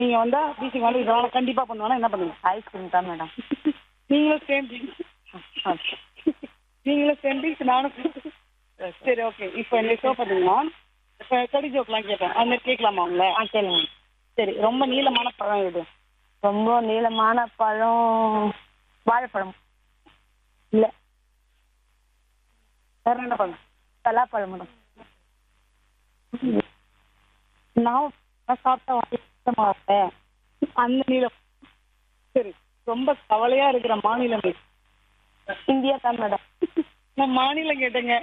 நீங்க வந்தா பீச்சிங் வந்து இதெல்லாம் கண்டிப்பா பண்ணுவானா என்ன பண்ணுங்க ஐஸ்கிரீம் தான் மேடம் நீங்களும் சேம் நீங்களும் சேம் பீச் நானும் சரி ஓகே இப்போ என்ன ஷோ பண்ணுங்கன்னா இப்போ கடி ஜோக்லாம் கேட்டேன் அந்த மாதிரி கேட்கலாமா உங்களை ஆ கேளுங்க சரி ரொம்ப நீளமான பழம் எது ரொம்ப நீளமான பழம் வாழைப்பழம் இல்ல வேற என்ன பழம் பலாப்பழம் மேடம் நான் நான் சாப்பிட்டா வாங்கி சுத்தமா இருப்பேன் அந்த நீளம் சரி ரொம்ப கவலையா இருக்கிற மாநிலம் எது? இந்தியா தான் மேடம் நான் மாநிலம் கேட்டேங்க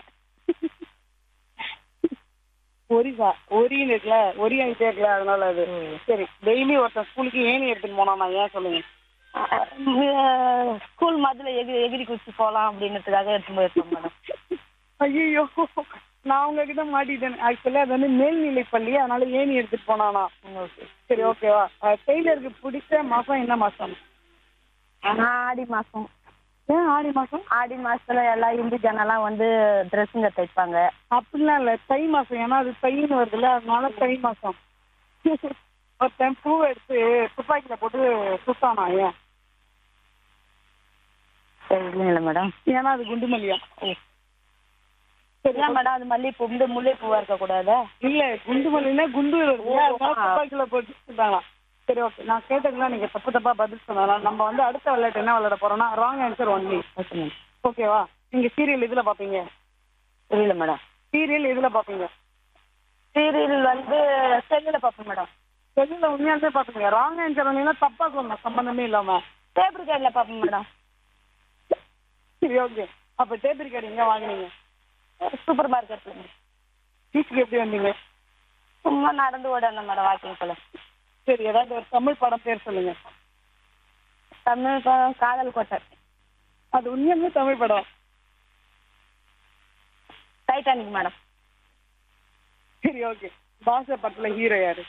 ஒரிசா ஒரின்னு இருக்குல்ல ஒரி ஆகிட்டே இருக்குல்ல அதனால அது சரி டெய்லி ஒருத்தன் ஸ்கூலுக்கு ஏணி எடுத்துட்டு போனா நான் ஏன் சொல்லுங்க ஸ்கூல் மாதிரி எகிரி எகிரி குச்சி போகலாம் அப்படின்றதுக்காக எடுத்து போயிருக்கோம் மேடம் ஐயோ நான் உங்ககிட்ட மாட்டிட்டேன் ஆக்சுவலி அது வந்து மேல்நிலை பள்ளி அதனால ஏணி எடுத்துட்டு போனானா சரி ஓகேவா டெய்லருக்கு பிடிச்ச மாசம் என்ன மாசம் ஆடி மாசம் ஏன் ஆடி மாசம் ஆடி மாசத்துல எல்லா இந்து ஜனெல்லாம் வந்து ட்ரெஸ்ஸுங்க தைப்பாங்க அப்படிலாம் இல்ல தை மாசம் ஏன்னா அது தைன்னு வருதுல்ல அதனால தை மாசம் ஒருத்தன் பூ எடுத்து துப்பாக்கியில போட்டு சுத்தானா ஏன் இல்லை மேடம் ஏன்னா அது குண்டு மல்லியா ஏன் மேடம் அது மல்லிகைப்பூ இந்த முல்லைப்பூவா இருக்கக்கூடாது இல்ல குண்டு மல்லினா குண்டு வருதுல்ல அதனால துப்பாக்கியில போட்டு சுத்தாங்களா சரி ஓகே நான் கேட்டதுலாம் நீங்க தப்பு தப்பா பதில் சொன்னாலும் நம்ம வந்து அடுத்த விளையாட்டு என்ன விளையாட போறோம்னா wrong answer only okay madam ஓகேவா நீங்க சீரியல் இதுல பாப்பீங்க புரியல மேடம் சீரியல் இதுல பாப்பீங்க சீரியல் வந்து செல்லில் பார்ப்போம் மேடம் செல்லுல உண்மையாலுமே பாப்பீங்க ராங் ஆன்சர் வந்தீங்கன்னா தப்பா சொல்லணும் சம்பந்தமே இல்லாம பேப்பர் கேர்டில் பார்ப்போம் மேடம் சரி ஓகே அப்ப டேப் ரிகார்டு எங்க வாங்குனீங்க சூப்பர் மார்க்கெட்ல பீச்சுக்கு எப்படி வந்தீங்க சும்மா நடந்து ஓடணும் மேடம் வாக்கிங் போல சரி ஏதாவது ஒரு தமிழ் படம் பேர் சொல்லுங்க தமிழ் படம் காதல் கோட்டை அது உண்மையாலுமே தமிழ் படம் டைட்டானிக் மேடம் சரி ஓகே பாச படத்துல ஹீரோ யாரு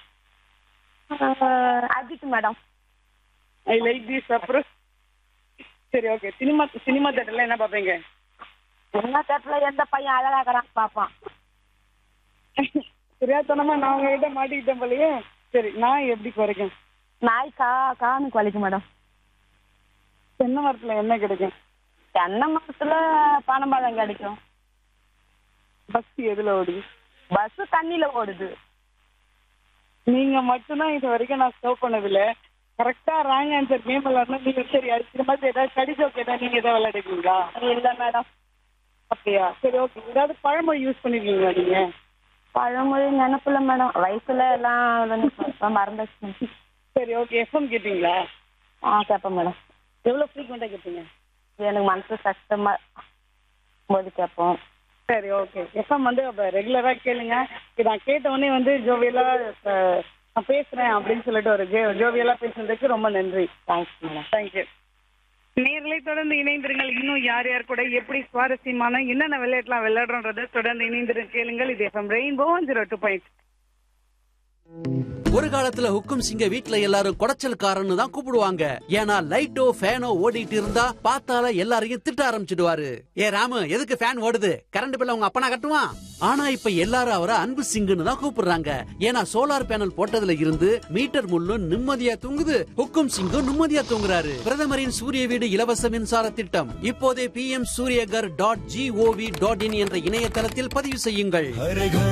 Ajith madam I like this அப்புறம் சரி ஓகே சினிமா சினிமா தேட்டர்ல என்ன பார்ப்பீங்க என்ன தேட்டர்ல எந்த பையன் அழகாக்குறான் பார்ப்பான் தெரியாதனமா நான் உங்ககிட்ட மாட்டிக்கிட்டேன் போலயே சரி நான் எப்படி குறைக்கும் நாய் கா காணு குலைக்கும் மேடம் தென்னை மரத்துல என்ன கிடைக்கும் தென்னை மரத்துல பனம்பழம் கிடைக்கும் பஸ் எதுல ஓடுது பஸ் தண்ணியில ஓடுது நீங்க மட்டும்தான் இது வரைக்கும் நான் ஸ்டோப் பண்ணதில்ல கரெக்டா ராங் ஆன்சர் கேம் விளையாடணும் நீங்க சரி அதுக்கு மாதிரி ஏதாவது கடிஜோ கேட்டா நீங்க ஏதாவது விளையாடுவீங்களா இல்ல மேடம் அப்படியா சரி ஓகே ஏதாவது பழமொழி யூஸ் பண்ணிருக்கீங்களா நீங்க பழமொழி நினப்புல மேடம் வயசுல எல்லாம் வந்து இப்ப மறந்துச்சு சரி ஓகே எஃப்எம் கேட்டீங்களா ஆ கேட்பேன் மேடம் எவ்வளவு ஃப்ரீக்வெண்டா கேட்பீங்க எனக்கு மனசு கஷ்டமா போது கேட்போம் சரி ஓகே எஃப்எம் வந்து அப்போ ரெகுலராக கேளுங்க இது நான் கேட்ட உடனே வந்து ஜோவியலாக நான் பேசுகிறேன் அப்படின்னு சொல்லிட்டு ஒரு ஜோ ஜோவியலாக பேசுனதுக்கு ரொம்ப நன்றி தேங்க்ஸ் மேடம் தேங்க்யூ நேர்களை தொடர்ந்து இணைந்திருங்கள் இன்னும் யார் யார் கூட எப்படி சுவாரஸ்யமான என்னென்ன விளையாட்டுலாம் விளையாடுறோன்றதை தொடர்ந்து இணைந்திரு கேளுங்கள் இது FM rainbow zero two point ஒரு காலத்துல ஹுக்கும் சிங்க வீட்ல எல்லாரும் குடைச்சல்காரன்னு தான் கூப்பிடுவாங்க ஏன்னா லைட்டோ ஃபேனோ ஓடிட்டு இருந்தா பார்த்தால எல்லாரையும் திட்ட ஆரம்பிச்சிடுவாரு ஏ ராமு எதுக்கு ஃபேன் ஓடுது கரண்ட் பில்ல உங்க அப்பனா கட்டுவான் ஆனா இப்ப எல்லாரும் அவரை அன்பு சிங்குன்னு தான் கூப்பிடுறாங்க ஏன்னா சோலார் பேனல் போட்டதுல இருந்து மீட்டர் முள்ளும் நிம்மதியா தூங்குது ஹுக்கும் சிங்கும் நிம்மதியா தூங்குறாரு பிரதமரின் சூரிய வீடு இலவச மின்சார திட்டம் இப்போதே P M Suryaghar dot gov dot in என்ற இணையதளத்தில் பதிவு செய்யுங்கள்